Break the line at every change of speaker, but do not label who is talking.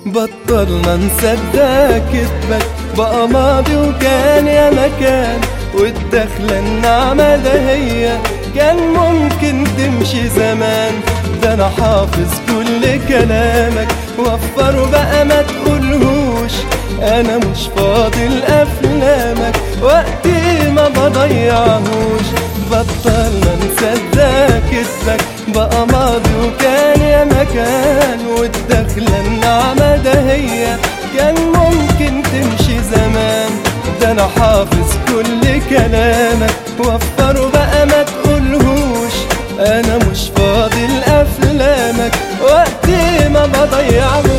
بطلنا نصدق كذبك بقى ماضي وكان يا مكان والدخلة النعمة ده هي كان ممكن تمشي زمان ده انا حافظ كل كلامك وفر بقى ما تقولهوش انا مش فاضل افلامك وقتي ما بضيعهوش بطلنا نصدق كذبك بقى ماضي وكان يا مكان والدخلة النعمة ده هي كان ممكن تمشي زمان ده انا حافظ كل كلامك وفر بقى ما تقولهوش انا مش فاضل افلامك وقتي ما بضيعهوش